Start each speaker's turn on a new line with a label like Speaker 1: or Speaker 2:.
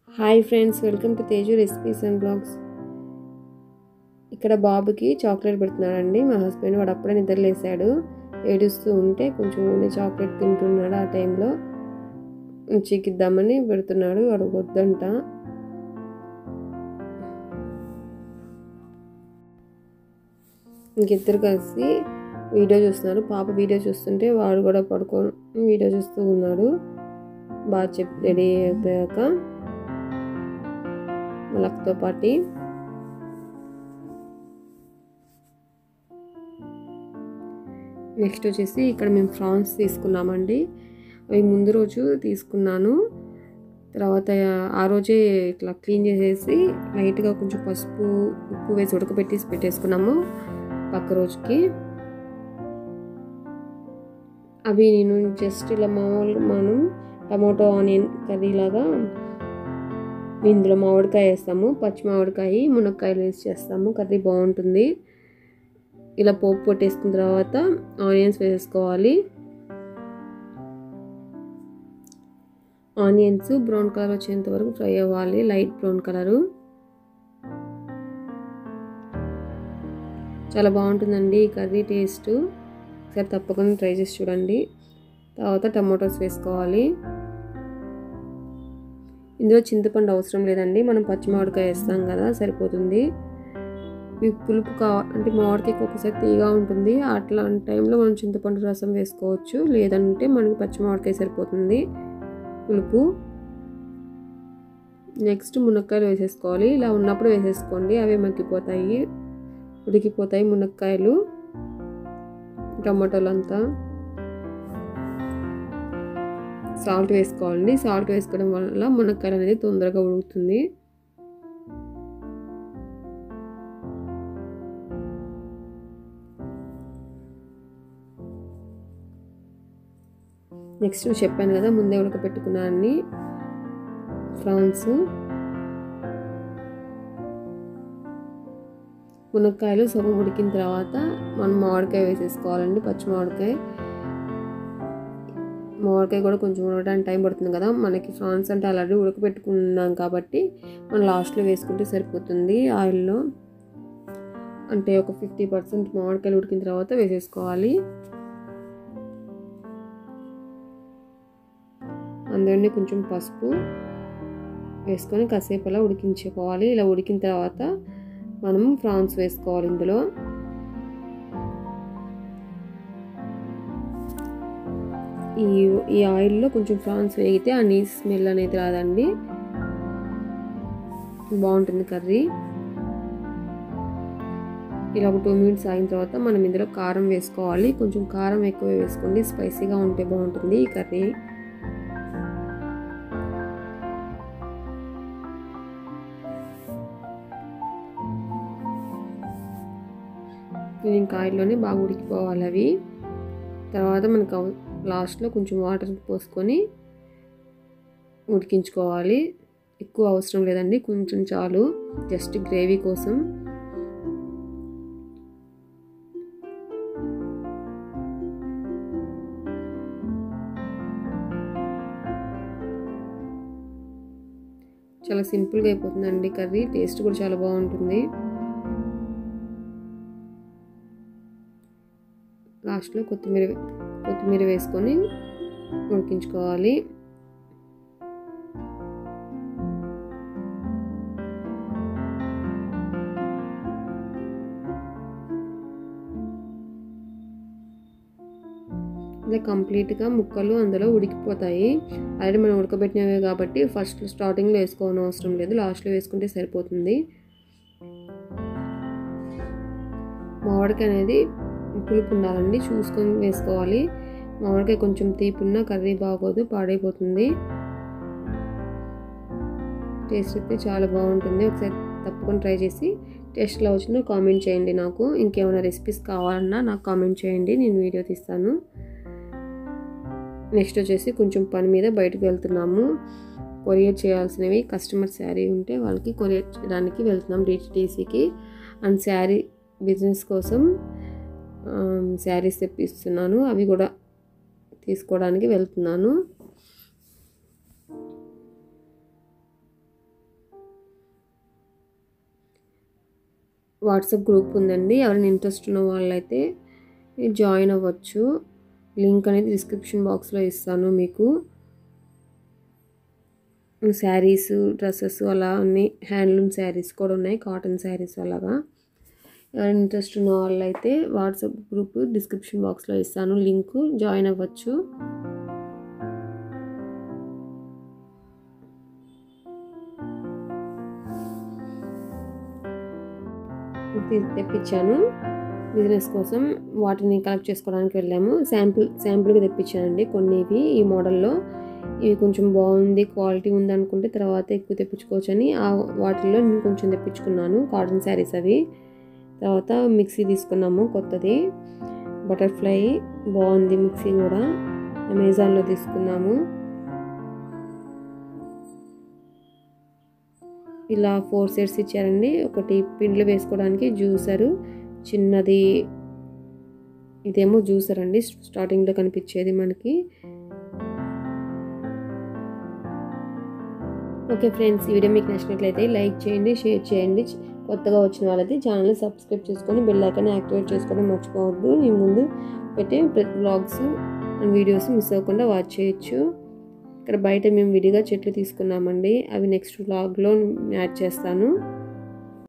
Speaker 1: hi friends welcome to Teju recipes and blogs ఇక్కడ బాబుకి chocolate పెడుతున్నాడండి మా హస్బెండ్ వాడు అప్పుడే నిద్రలేసాడు ఏడుస్తూ ఉంటే కొంచెం నూనె చాక్లెట్ తింటున్నాడు ఆ టైంలో చిక్కిద్దామని పెడుతున్నాడు వాడు వద్దంట ఇంకిద్దరు కలిసి వీడియో చూస్తున్నారు పాప వీడియో చూస్తుంటే వాడు కూడా పడుకొని వీడియో చూస్తూ ఉన్నాడు బాగా చెప్ రెడీ అయిపోయాక మలక్తో పాటి నెక్స్ట్ వచ్చేసి ఇక్కడ మేము ఫ్రాన్స్ తీసుకున్నామండి అవి ముందు రోజు తీసుకున్నాను తర్వాత ఆ రోజే ఇట్లా క్లీన్ చేసేసి లైట్గా కొంచెం పసుపు ఉప్పు వేసి ఉడకబెట్టేసి పెట్టేసుకున్నాము పక్క రోజుకి అవి నేను జస్ట్ ఇలా మామూలుగా మనం టమాటో ఆనియన్ కర్రీ లాగా ఇందులో మామిడికాయ వేస్తాము పచ్చి మామిడికాయ మునక్కాయలు వేసి చేస్తాము కర్రీ బాగుంటుంది ఇలా పోపు పొట్టేసుకున్న తర్వాత ఆనియన్స్ వేసుకోవాలి ఆనియన్స్ బ్రౌన్ కలర్ వచ్చేంత వరకు ఫ్రై అవ్వాలి లైట్ బ్రౌన్ కలరు చాలా బాగుంటుందండి ఈ కర్రీ టేస్ట్ ఒకసారి తప్పకుండా ట్రై చేసి చూడండి తర్వాత టమాటోస్ వేసుకోవాలి ఇందులో చింతపండు అవసరం లేదండి మనం పచ్చి మామిడికాయ వేస్తాం కదా సరిపోతుంది మీకు పులుపు కావ అంటే మామిడికాయ ఒకసారి తీగా ఉంటుంది అట్లాంటి టైంలో మనం చింతపండు రసం వేసుకోవచ్చు లేదంటే మనకి పచ్చి మామిడికాయ సరిపోతుంది పులుపు నెక్స్ట్ మునక్కాయలు వేసేసుకోవాలి ఇలా ఉన్నప్పుడు వేసేసుకోండి అవి మగ్గిపోతాయి ఉడికిపోతాయి మునక్కాయలు టమాటోలు అంతా సాల్ట్ వేసుకోవాలండి సాల్ట్ వేసుకోవడం వల్ల మునక్కాయలు అనేది తొందరగా ఉడుకుతుంది నెక్స్ట్ చెప్పాను కదా ముందే ఉడకపెట్టుకున్నానని ఫ్రాన్స్ మునక్కాయలు సగం ఉడికిన తర్వాత మనం మామిడికాయ వేసేసుకోవాలండి పచ్చి మామిడికాయ మామిడికాయ కూడా కొంచెం ఉడకడానికి టైం పడుతుంది కదా మనకి ఫ్రాన్స్ అంటే ఆల్రెడీ ఉడకపెట్టుకున్నాం కాబట్టి మనం లాస్ట్లో వేసుకుంటే సరిపోతుంది ఆయిల్లో అంటే ఒక ఫిఫ్టీ పర్సెంట్ మామిడికాయలు ఉడికిన తర్వాత వేసేసుకోవాలి అందులోనే కొంచెం పసుపు వేసుకొని కాసేపు అలా ఉడికించుకోవాలి ఇలా ఉడికిన తర్వాత మనం ఫ్రాన్స్ వేసుకోవాలి ఇందులో ఈ ఈ ఆయిల్లో కొంచెం ఫ్రాన్స్ వేగితే ఆ నీ స్మెల్ అనేది రాదండి బాగుంటుంది కర్రీ ఇలా ఒక టూ మినిట్స్ అయిన తర్వాత మనం ఇందులో కారం వేసుకోవాలి కొంచెం కారం ఎక్కువ వేసుకోండి స్పైసీగా ఉంటే బాగుంటుంది ఈ కర్రీ ఇంకా ఆయిల్లోనే బాగా ఉడికిపోవాలి అవి తర్వాత మనకు లాస్ట్లో కొంచెం వాటర్ పోసుకొని ఉడికించుకోవాలి ఎక్కువ అవసరం లేదండి కొంచెం చాలు జస్ట్ గ్రేవీ కోసం చాలా సింపుల్గా అయిపోతుందండి కర్రీ టేస్ట్ కూడా చాలా బాగుంటుంది లాస్ట్లో కొత్తిమీర కొత్తిమీర వేసుకొని ఉడికించుకోవాలి ఇలా కంప్లీట్గా ముక్కలు అందులో ఉడికిపోతాయి ఆల్రెడీ మనం ఉడకబెట్టినవే కాబట్టి ఫస్ట్ స్టార్టింగ్లో వేసుకోవడం అవసరం లేదు లాస్ట్లో వేసుకుంటే సరిపోతుంది మామిడికాయ అనేది పులుపు ఉండాలండి చూసుకొని వేసుకోవాలి మామిడికాయ కొంచెం తీపున్నా కర్రీ బాగోదు పాడైపోతుంది టేస్ట్ అయితే చాలా బాగుంటుంది ఒకసారి తప్పకుండా ట్రై చేసి టేస్ట్ ఎలా వచ్చిందో కామెంట్ చేయండి నాకు ఇంకేమైనా రెసిపీస్ కావాలన్నా నాకు కామెంట్ చేయండి నేను వీడియో తీస్తాను నెక్స్ట్ వచ్చేసి కొంచెం పని మీద బయటకు వెళ్తున్నాము కొరియర్ చేయాల్సినవి కస్టమర్ శారీ ఉంటే వాళ్ళకి కొరియర్ చేయడానికి వెళ్తున్నాం డిటిటీసీకి అండ్ శారీ బిజినెస్ కోసం శారీస్ తెప్పిస్తున్నాను అవి కూడా తీసుకోవడానికి వెళ్తున్నాను వాట్సాప్ గ్రూప్ ఉందండి ఎవరైనా ఇంట్రెస్ట్ ఉన్న వాళ్ళైతే జాయిన్ అవ్వచ్చు లింక్ అనేది డిస్క్రిప్షన్ బాక్స్లో ఇస్తాను మీకు శారీస్ డ్రెస్సెస్ అలా అన్ని హ్యాండ్లూమ్ శారీస్ కూడా ఉన్నాయి కాటన్ శారీస్ అలాగా ఎవరైనా ఇంట్రెస్ట్ ఉన్న వాళ్ళైతే వాట్సాప్ గ్రూప్ డిస్క్రిప్షన్ బాక్స్లో ఇస్తాను లింక్ జాయిన్ అవ్వచ్చు తెప్పించాను బిజినెస్ కోసం వాటిని కలెక్ట్ చేసుకోవడానికి వెళ్ళాము శాంపుల్ శాంపుల్గా తెప్పించానండి కొన్ని ఇవి ఈ మోడల్లో ఇవి కొంచెం బాగుంది క్వాలిటీ ఉంది అనుకుంటే తర్వాత ఎక్కువ తెప్పించుకోవచ్చు అని ఆ వాటిల్లో నేను కొంచెం తెప్పించుకున్నాను కాటన్ శారీస్ అవి తర్వాత మిక్సీ తీసుకున్నాము కొత్తది బటర్ఫ్లై బాగుంది మిక్సీ కూడా అమెజాన్లో తీసుకున్నాము ఇలా ఫోర్ సెట్స్ ఇచ్చారండి ఒకటి పిండ్లు వేసుకోవడానికి జ్యూసరు చిన్నది ఇదేమో జ్యూసర్ అండి స్టార్టింగ్లో కనిపించేది మనకి ఓకే ఫ్రెండ్స్ ఈ వీడియో మీకు నచ్చినట్లయితే లైక్ చేయండి షేర్ చేయండి కొత్తగా వచ్చిన వాళ్ళైతే ఛానల్ని సబ్స్క్రైబ్ చేసుకొని బెల్ ఐకాన్ యాక్టివేట్ చేసుకోవడం మర్చిపోవద్దు నేను ముందు పెట్టే ప్రతి బ్లాగ్స్ అండ్ వీడియోస్ మిస్ అవ్వకుండా వాచ్ చేయొచ్చు ఇక్కడ బయట మేము విడిగా చెట్లు తీసుకున్నామండి అవి నెక్స్ట్ వ్లాగ్లో యాడ్ చేస్తాను